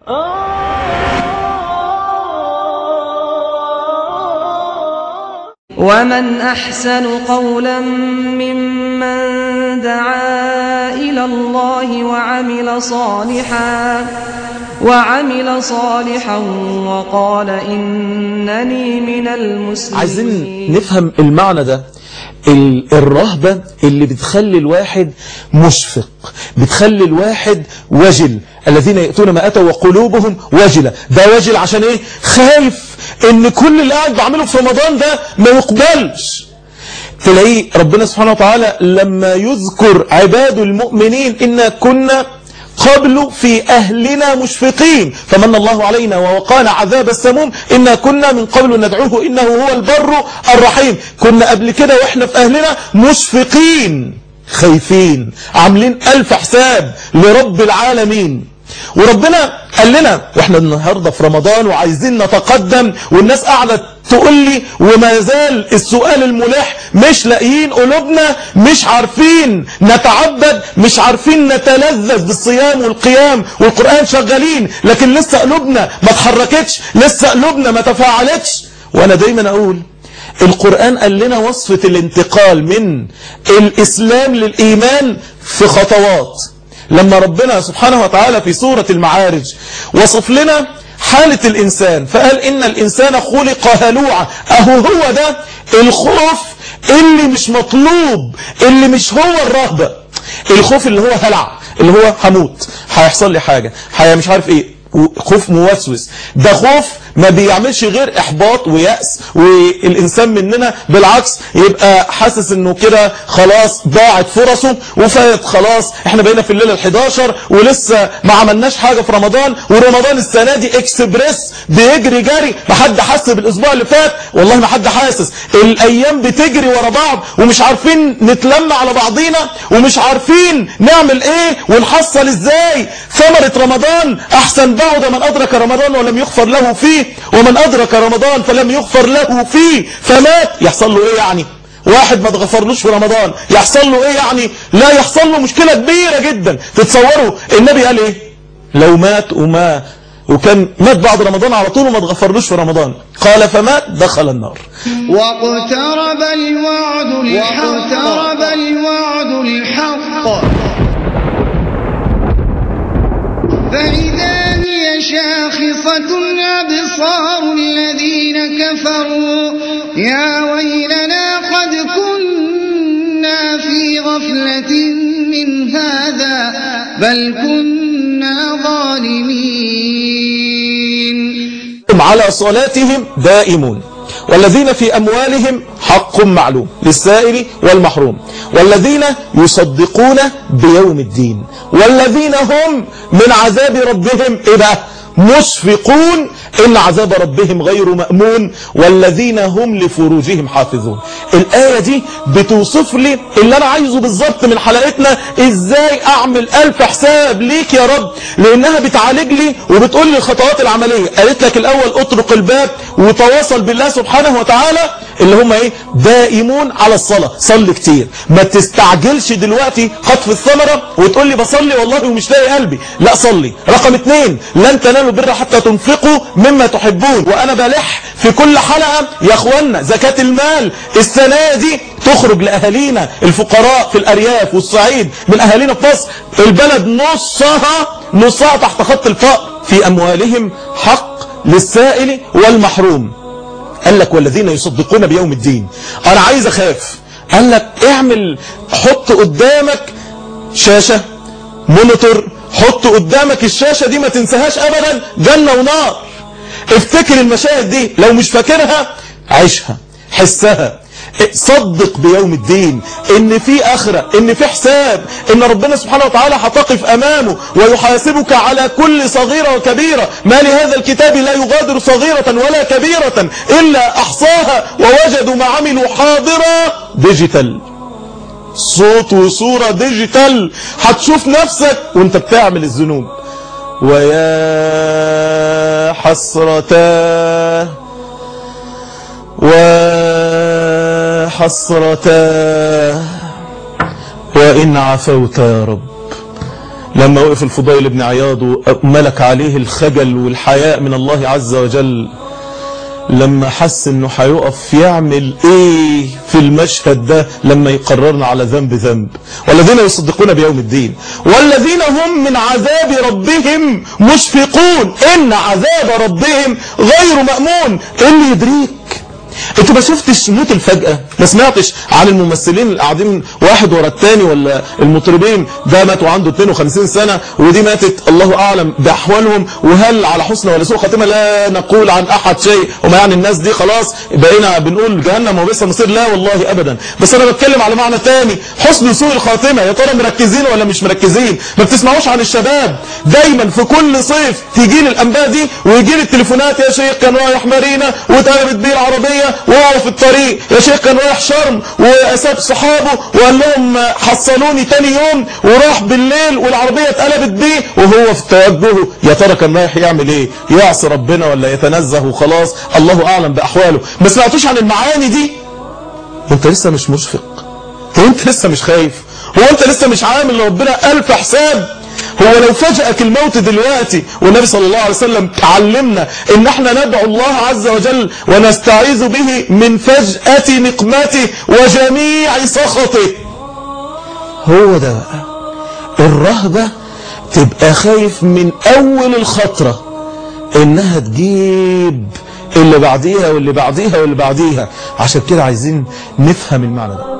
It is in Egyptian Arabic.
ومن أحسن قولا ممن دعا إلى الله وعمل صالحا وعمل صالحا وقال إنني من المسلمين عايزين نفهم المعنى ده ال- الرهبة اللي بتخلي الواحد مشفق بتخلي الواحد وجل الذين يأتون ما أتوا وقلوبهم وجلة ده وجل عشان ايه خايف ان كل اللي قاعد بعمله في رمضان ده ما يقبلش تلاقيه ربنا سبحانه وتعالى لما يذكر عباد المؤمنين إنا كنا قبل في أهلنا مشفقين فمن الله علينا ووقانا عذاب السموم إنا كنا من قبل ندعوه إنه هو البر الرحيم كنا قبل كده وإحنا في أهلنا مشفقين خايفين عاملين ألف حساب لرب العالمين وربنا قال لنا واحنا النهارده في رمضان وعايزين نتقدم والناس قاعده تقول لي وما زال السؤال الملح مش لاقيين قلوبنا مش عارفين نتعبد مش عارفين نتلذذ بالصيام والقيام والقرآن شغالين لكن لسه قلوبنا ما اتحركتش لسه قلوبنا ما تفاعلتش وانا دايما اقول القرآن قال لنا وصفة الانتقال من الإسلام للإيمان في خطوات لما ربنا سبحانه وتعالى في سورة المعارج وصف لنا حالة الإنسان فقال إن الإنسان خلق هلوعا أهو هو ده الخوف اللي مش مطلوب اللي مش هو الرهبة الخوف اللي هو هلع اللي هو هموت هيحصل لي حاجة هي مش عارف ايه خوف موسوس ده خوف ما بيعملش غير احباط ويأس والانسان مننا بالعكس يبقى حاسس انه كده خلاص ضاعت فرصه وفات خلاص احنا بقينا في الليله ال11 ولسه ما عملناش حاجه في رمضان ورمضان السنه دي اكسبريس بيجري جري ما حد حس بالاسبوع اللي فات والله ما حد حاسس الايام بتجري ورا بعض ومش عارفين نتلم على بعضينا ومش عارفين نعمل ايه ونحصل ازاي ثمره رمضان احسن بعد من ادرك رمضان ولم يغفر له فيه ومن أدرك رمضان فلم يغفر له فيه فمات يحصل له إيه يعني واحد ما اتغفرلوش في رمضان يحصل له إيه يعني لا يحصل له مشكلة كبيرة جدا تتصوروا النبي قال إيه لو مات وما وكان مات بعد رمضان على طول وما اتغفرلوش في رمضان قال فمات دخل النار واقترب الوعد الحق واقترب الوعد الحق فإذا هي شاخصة أبصار الذين كفروا يا ويلنا قد كنا في غفلة من هذا بل كنا ظالمين على صلاتهم دائمون والذين في أموالهم حق معلوم للسائل والمحروم والذين يصدقون بيوم الدين والذين هم من عذاب ربهم إيه بقى مشفقون إن عذاب ربهم غير مأمون والذين هم لفروجهم حافظون الآية دي بتوصف لي اللي أنا عايزه بالظبط من حلقتنا إزاي أعمل ألف حساب ليك يا رب لأنها بتعالج لي وبتقول لي الخطوات العملية قالت لك الأول اطرق الباب وتواصل بالله سبحانه وتعالى اللي هم ايه دائمون على الصلاة صلي كتير ما تستعجلش دلوقتي خطف الثمرة وتقول لي بصلي والله ومش لاقي قلبي لا صلي رقم اتنين لن تنالوا البر حتى تنفقوا مما تحبون وانا بلح في كل حلقة يا اخوانا زكاة المال السنة دي تخرج لأهالينا الفقراء في الأرياف والصعيد من أهالينا في مصر البلد نصها نصها تحت خط الفقر في أموالهم حق للسائل والمحروم قال لك والذين يصدقون بيوم الدين انا عايز اخاف قال لك اعمل حط قدامك شاشة مونيتور حط قدامك الشاشة دي ما تنساهاش ابدا جنة ونار افتكر المشاهد دي لو مش فاكرها عيشها حسها صدق بيوم الدين ان في اخرة ان في حساب ان ربنا سبحانه وتعالى هتقف امامه ويحاسبك على كل صغيرة وكبيرة ما لهذا الكتاب لا يغادر صغيرة ولا كبيرة الا احصاها ووجدوا ما عملوا حاضرة ديجيتال صوت وصورة ديجيتال هتشوف نفسك وانت بتعمل الذنوب ويا حسرتاه وحسرتاه وإن عفوت يا رب لما وقف الفضيل بن عياض وملك عليه الخجل والحياء من الله عز وجل لما حس انه هيقف يعمل ايه في المشهد ده لما يقررنا على ذنب ذنب والذين يصدقون بيوم الدين والذين هم من عذاب ربهم مشفقون ان عذاب ربهم غير مأمون إيه اللي يدريك انت ما شفتش موت الفجأة ما سمعتش عن الممثلين اللي قاعدين واحد ورا التاني ولا المطربين ده مات وعنده 52 سنة ودي ماتت الله اعلم باحوالهم وهل على حسن ولا سوء خاتمة لا نقول عن احد شيء وما يعني الناس دي خلاص بقينا بنقول جهنم وبئس المصير لا والله ابدا بس انا بتكلم على معنى تاني حسن وسوء الخاتمة يا ترى مركزين ولا مش مركزين ما بتسمعوش عن الشباب دايما في كل صيف تيجي لي الانباء دي ويجي لي التليفونات يا شيخ كان رايح مارينا واتقلبت بيه العربية وقعوا في الطريق يا شيخ كان رايح شرم وساب صحابه وقال لهم حصلوني تاني يوم وراح بالليل والعربية اتقلبت بيه وهو في توجهه يا ترى كان رايح يعمل ايه يعصي ربنا ولا يتنزه وخلاص الله اعلم باحواله ما سمعتوش عن المعاني دي انت لسه مش مشفق هو انت لسه مش خايف هو انت لسه مش عامل لربنا الف حساب هو لو فجأك الموت دلوقتي والنبي صلى الله عليه وسلم علمنا ان احنا ندعو الله عز وجل ونستعيذ به من فجأة نقمته وجميع سخطه هو ده بقى الرهبة تبقى خايف من اول الخطرة انها تجيب اللي بعديها واللي بعديها واللي بعديها عشان كده عايزين نفهم المعنى ده